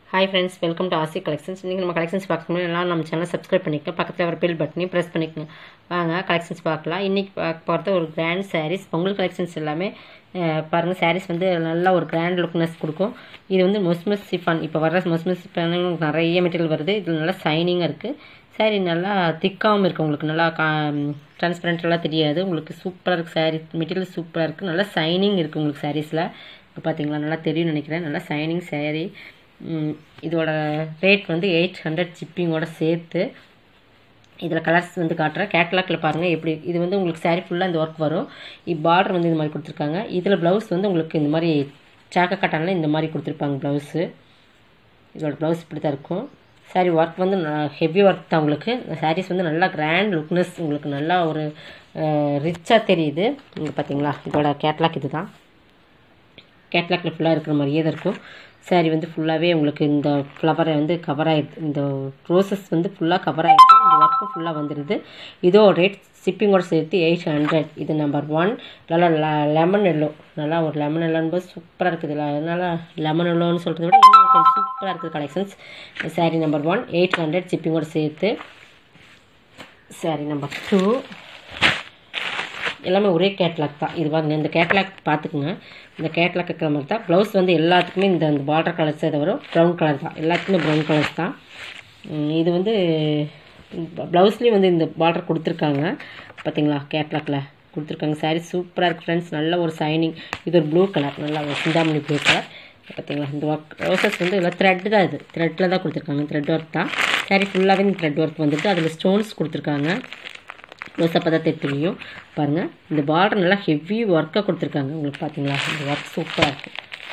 hi friends welcome to Aasi collections இன்றைக்கி நம்ம collections பார்க்கணும் எல்லாம் நம்ம சேனல் சப்ஸ்கிரைப் பண்ணிக்கோங்க பக்கத்தில் வர பெல் பட்டனையும் ப்ரெஸ் பண்ணிக்கோங்க வாங்க கலெக்ஷன்ஸ் பார்க்கலாம் இன்றைக்கி பார்க்க போகிறது ஒரு கிராண்ட் சாரீஸ் பொங்கல் கலெக்ஷன்ஸ் எல்லாமே அஹ், பாருங்க சாரீஸ் வந்து நல்ல ஒரு கிராண்ட் லுக்னஸ் கொடுக்கும் இது வந்து மொஸ்மஸ் சிஃபான் இப்போ வர மொஸ்மஸ் சிஃபான் நிறைய மெட்டீரியல் வருது இது நல்லா ஷைனிங்காக இருக்குது சாரீ நல்லா திக்காகவும் இருக்குது உங்களுக்கு நல்லா கா டிரான்ஸ்பரண்ட்லாம் தெரியாது உங்களுக்கு சூப்பராக இருக்குது சாரீ மெட்டீரியல் சூப்பராக இருக்குது நல்லா ஷைனிங் இருக்குது உங்களுக்கு சாரீஸில் இப்போ பார்த்தீங்களா நல்லா தெரியும்னு நினைக்கிறேன் நல்லா ஷைனிங் சாரீ ம், இதோட ரேட் வந்து எயிட் ஹண்ட்ரட் சிப்பிங்கோட சேர்த்து இதில் கலர்ஸ் வந்து காட்டுறேன் கேட்லாக்கில் பாருங்கள் எப்படி இது வந்து உங்களுக்கு saree ஃபுல்லாக இந்த ஒர்க் வரும் பார்டர் வந்து இந்த மாதிரி கொடுத்துருக்காங்க இதில் ப்ளவுஸ் வந்து உங்களுக்கு இந்த மாதிரி சாக்க கட்டானில் இந்த மாதிரி கொடுத்துருப்பாங்க ப்ளவுஸு இதோட ப்ளவுஸ் இப்படி தான் இருக்கும் சாரி ஒர்க் வந்து ஹெவி ஒர்க் தான் உங்களுக்கு சாரீஸ் வந்து நல்லா கிராண்ட் லுக்னஸ் உங்களுக்கு நல்லா ஒரு ரிச்சாக தெரியுது இங்கே பார்த்தீங்களா இதோட கேட்லாக் இது தான் கேட்லாக்ல ஃபுல்லாக இருக்கிற மாதிரியே தான் இருக்கும் saree வந்து ஃபுல்லாகவே உங்களுக்கு இந்த ஃப்ளவரை வந்து கவர் ஆகிடுது இந்த ரோசஸ் வந்து ஃபுல்லாக கவர் ஆகிடுது இந்த ஒர்க்கும் ஃபுல்லாக வந்துடுது இதோ ரேட் ஷிப்பிங்கோட சேர்த்து எயிட் ஹண்ட்ரட் இது நம்பர் ஒன் நல்லா லெமன் எல்லோ நல்லா ஒரு லெமன் எல்லோன்னு சூப்பராக இருக்குது இல்லை அதனால் லெமன் எல்லோன்னு சொல்கிறத விட இன்னும் கொஞ்சம் சூப்பராக இருக்குது collections saree number one eight hundred ஷிப்பிங்கோட சேர்த்து saree நம்பர் டூ எல்லாமே ஒரே கேட்லாக் தான் இது பாருங்க இந்த கேட்லாக் பார்த்துக்குங்க இந்த கேட்லாக் இருக்கிற மாதிரி தான் ப்ளவுஸ் வந்து எல்லாத்துக்குமே இந்த அந்த பார்டர் கலர்ஸ் இதை வரும் ப்ரௌன் கலர் தான் எல்லாத்துக்குமே ப்ரௌன் கலர்ஸ் தான் உம், இது வந்து ப்ளவுஸ்லேயும் வந்து இந்த பார்டர் கொடுத்துருக்காங்க பார்த்தீங்களா கேட்லாக்கில் கொடுத்துருக்காங்க saree சூப்பராக இருக்குது ஃப்ரெண்ட்ஸ் நல்ல ஒரு ஷைனிங் இது ஒரு ப்ளூ கலர் நல்லா ஒரு சிந்தாமணி ப்ளூ கலர் பார்த்தீங்களா இந்த ஒர்க் ரோசஸ் வந்து இல்லை த்ரெட்டு தான் இது த்ரெட்டில் தான் கொடுத்துருக்காங்க த்ரெட் ஒர்க் தான் saree ஃபுல்லாகவே இந்த த்ரெட் ஒர்க் வந்துட்டு அதில் ஸ்டோன்ஸ் கொடுத்துருக்காங்க க்ளோஸப்பாக தான் தெரியும் பாருங்கள் இந்த பார்டர் நல்லா ஹெவி ஒர்க்காக கொடுத்துருக்காங்க உங்களுக்கு பார்த்தீங்களா இந்த ஒர்க் சூப்பராக இருக்குது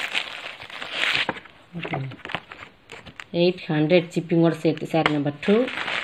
எயிட் ஹண்ட்ரட் சிப்பிங்கோட சேர்த்து sari number two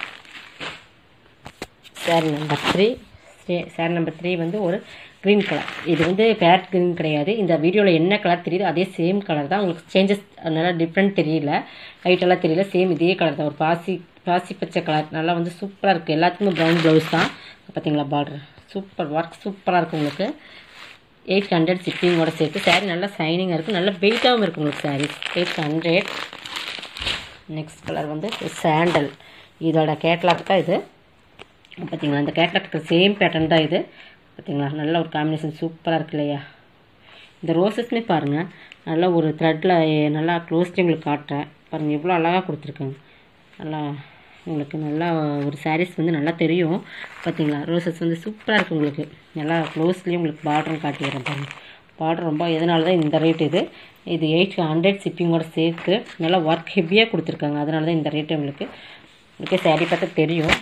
sari number three sari number three வந்து ஒரு க்ரீன் கலர் இது வந்து பேரட் க்ரீன் கிடையாது இந்த வீடியோவில் என்ன கலர் தெரியுது அதே சேம் கலர் தான் உங்களுக்கு சேஞ்சஸ் அதனால டிஃப்ரெண்ட் தெரியல லைட்டெல்லாம் தெரியல சேம் இதே கலர் தான் ஒரு பாசி பாசி பச்சை கலர் நல்லா வந்து சூப்பராக இருக்குது எல்லாத்துக்குமே ப்ரௌன் ப்ளவுஸ் தான் பார்த்தீங்களா பார்டர் சூப்பர் ஒர்க் சூப்பராக இருக்குது உங்களுக்கு எயிட் ஹண்ட்ரட் சிப்பிங்கோட சேர்த்து saree நல்லா ஷைனிங்காக இருக்குது நல்ல வெயிட்டாகவும் இருக்குது உங்களுக்கு sari eight hundred next colour வந்து சாண்டல் இதோட கேட்லாக் தான் இது பார்த்தீங்களா இந்த கேட்லாக் சேம் பேட்டர்ன் தான் இது பார்த்தீங்களா நல்ல ஒரு காம்பினேஷன் சூப்பராக இருக்கு இல்லையா இந்த ரோசஸ்மே பாருங்கள் நல்லா ஒரு த்ரெட்டில் நல்லா க்ளோஸ்லேயும் உங்களுக்கு காட்டுறேன் பாருங்கள் எவ்வளோ அழகாக கொடுத்துருக்காங்க நல்லா உங்களுக்கு நல்லா ஒரு சாரீஸ் வந்து நல்லா தெரியும் பார்த்தீங்களா ரோசஸ் வந்து சூப்பராக இருக்குது உங்களுக்கு நல்லா க்ளோஸ்லேயும் உங்களுக்கு பார்டரும் காட்டிக்கிறேன் பாருங்கள் பார்டர் ரொம்ப எதனால தான் இந்த ரேட் இது இது எயிட் ஹண்ட்ரட் ஷிப்பிங்கோட சேர்த்து நல்லா ஒர்க் ஹெவியாக கொடுத்துருக்காங்க அதனால தான் இந்த ரேட்டு உங்களுக்கு உங்களுக்கு சாரீ பார்த்தா தெரியும்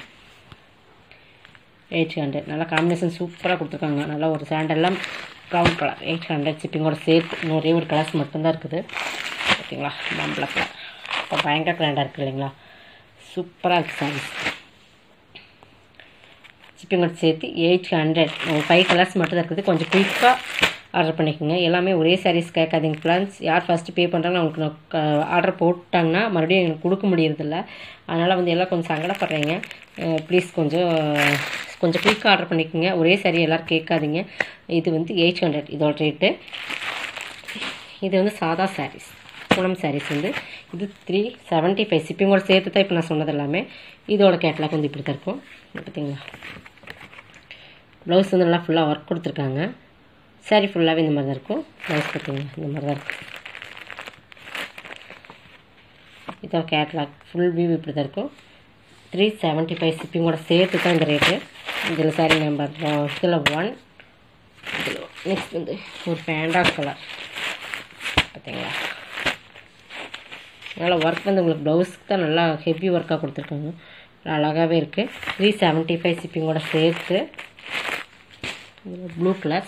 எயிட் ஹண்ட்ரட் நல்லா காம்பினேஷன் சூப்பராக கொடுத்துருக்காங்க நல்லா ஒரு சாண்டெல்லாம் ப்ரௌன் கலர் எயிட் ஹண்ட்ரட் ஷிப்பிங்கோட சேர்த்து இன்னும் ஒரே ஒரு கலர்ஸ் மட்டும்தான் இருக்குது ஓகேங்களா மாம்பழ கலர் இப்போ பயங்கர கிராண்டாக இருக்குது இல்லைங்களா சூப்பராக இருக்குது சாரீஸ் ஷிப்பிங்கோட சேர்த்து எயிட் ஹண்ட்ரட் ஃபைவ் கலர்ஸ் மட்டும் தான் இருக்குது கொஞ்சம் குயிக்காக ஆர்டர் பண்ணிக்கோங்க எல்லாமே ஒரே சாரீஸ் கேட்காதீங்க ஃப்ரெண்ட்ஸ் யார் ஃபஸ்ட்டு பே பண்ணுறாங்களோ அவங்களுக்கு நான் ஆர்டர் போட்டாங்கன்னா மறுபடியும் எனக்கு கொடுக்க முடியறதில்ல அதனால் வந்து எல்லாம் கொஞ்சம் சங்கடப்படுறீங்க ப்ளீஸ் கொஞ்சம் கொஞ்சம் குயிக்காக ஆர்டர் பண்ணிக்கோங்க ஒரே சாரி எல்லோரும் கேட்காதீங்க இது வந்து எயிட் ஹண்ட்ரட் இதோட ரேட்டு இது வந்து சாதா சாரீஸ் பூனம் சாரீஸ் வந்து இது த்ரீ செவன்ட்டி ஃபைவ் ஷிப்பிங்கோட சேர்த்து தான் இப்போ நான் சொன்னது எல்லாமே இதோட கேட்லாக் வந்து இப்படி தான் இருக்கும் இங்க பார்த்தீங்களா ப்ளவுஸ் வந்து நல்லா ஃபுல்லாக ஒர்க் கொடுத்துருக்காங்க சாரி ஃபுல்லாகவே இந்த மாதிரி தான் இருக்கும் ப்ளவுஸ் பார்த்தீங்களா இந்த மாதிரி தான் இருக்கும் இதான் கேட்லாக் ஃபுல் வியூ இப்படி தான் இருக்கும் த்ரீ செவன்ட்டி ஃபைவ் ஷிப்பிங்கோட சேர்த்து தான் இந்த ரேட்டு இதில் சாரி நம்பர் இதில் ஒன் இதில் நெக்ஸ்ட் வந்து ஒரு பேண்டா கலர் பார்த்தீங்களா நல்லா ஒர்க் வந்து உங்களுக்கு ப்ளவுஸ்க்கு தான் நல்லா ஹெவி ஒர்க்காக கொடுத்துருக்காங்க நல்லா அழகாகவே இருக்குது த்ரீ செவன்ட்டி ஃபைவ் ஷிப்பிங்கோட சேர்த்து ப்ளூ கலர்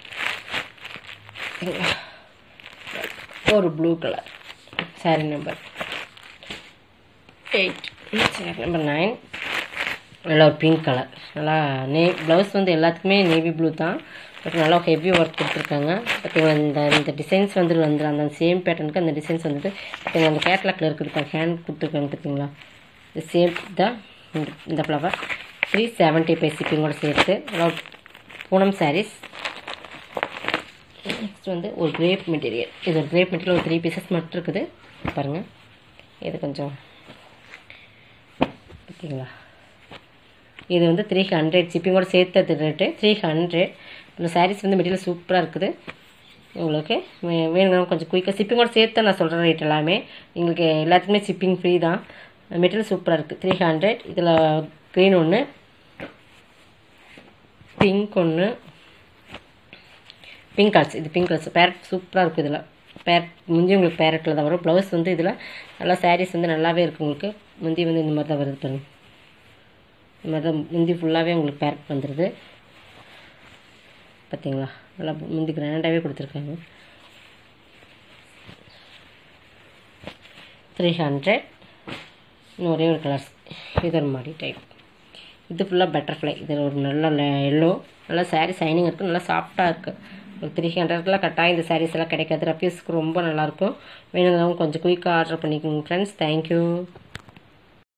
ஒரு blue colour sari number eight sari number nine நல்லா ஒரு பிங்க் கலர் நல்லா நே ப்ளவுஸ் வந்து எல்லாத்துக்குமே நேவி ப்ளூ தான் பட் நல்லா ஹெவி ஒர்க் கொடுத்துருக்காங்க பார்த்தீங்களா இந்த இந்த டிசைன்ஸ் வந்து வந்து அந்த சேம் பேட்டர்னுக்கு அந்த டிசைன்ஸ் வந்துட்டு பார்த்தீங்களா அந்த கேட்லாக்ல இருக்குது ஹேண்ட் கொடுத்துருக்காங்க பார்த்தீங்களா இந்த சேம் தான் இந்த இந்த ஃப்ளவர் த்ரீ செவன்ட்டி ஃபைவ் ஷிப்பிங்கோட சேர்த்து நல்லா பூனம் சாரீஸ் நெக்ஸ்ட் வந்து ஒரு கிரேப் மெட்டீரியல் இது ஒரு கிரேப் மெட்டீரியல் ஒரு த்ரீ பீசஸ் மட்டும் இருக்குது பாருங்கள் இது கொஞ்சம் பார்த்தீங்களா இது வந்து த்ரீ ஹண்ட்ரட் ஷிப்பிங்கோட சேர்த்தது ரேட்டு த்ரீ ஹண்ட்ரட் இந்த சாரீஸ் வந்து மெட்டீரியல் சூப்பராக இருக்குது உங்களுக்கு வே- வேணுங்கிறவங்க கொஞ்சம் குயிக்காக ஷிப்பிங்கோட சேர்த்து நான் சொல்கிற ரேட் எல்லாமே எங்களுக்கு எல்லாத்துக்குமே ஷிப்பிங் ஃப்ரீ தான் மெட்டீரியல் சூப்பராக இருக்குது த்ரீ ஹண்ட்ரட் இதில் க்ரீன் ஒன்று பிங்க் ஒன்று பிங்க் கலர்ஸ் இது பிங்க் கலர்ஸ் பேரட் சூப்பராக இருக்குது இதில் பேரட் முந்தி உங்களுக்கு பேரட்டில் தான் வரும் ப்ளவுஸ் வந்து இதில் நல்லா சாரீஸ் வந்து நல்லாவே இருக்குது உங்களுக்கு முந்தி வந்து இந்த மாதிரி தான் வருது பாருங்க இந்த மாதிரி தான் முந்தி ஃபுல்லாகவே உங்களுக்கு பேரட் வந்துடுது பார்த்தீங்களா நல்லா முந்தி கிராண்டாகவே கொடுத்துருக்காங்க த்ரீ ஹண்ட்ரட் இன்னும் ஒரே ஒரு கலர்ஸ் இது ஒரு மாதிரி டைப் இது ஃபுல்லாக பட்டர்ஃப்ளை இது ஒரு நல்ல எல்லோ நல்லா saree சைனிங் இருக்குது நல்லா சாஃப்டாக இருக்குது ஒரு த்ரீ ஹண்ட்ரட்லாம் கட்டாயம் இந்த sarees எல்லாம் கிடைக்காது ரஃபீஸ்க்கு ரொம்ப நல்லாயிருக்கும் வேணுங்கிறவங்க கொஞ்சம் குயிக்காக ஆர்டர் பண்ணிக்கோங்க ஃப்ரெண்ட்ஸ் தேங்க்யூ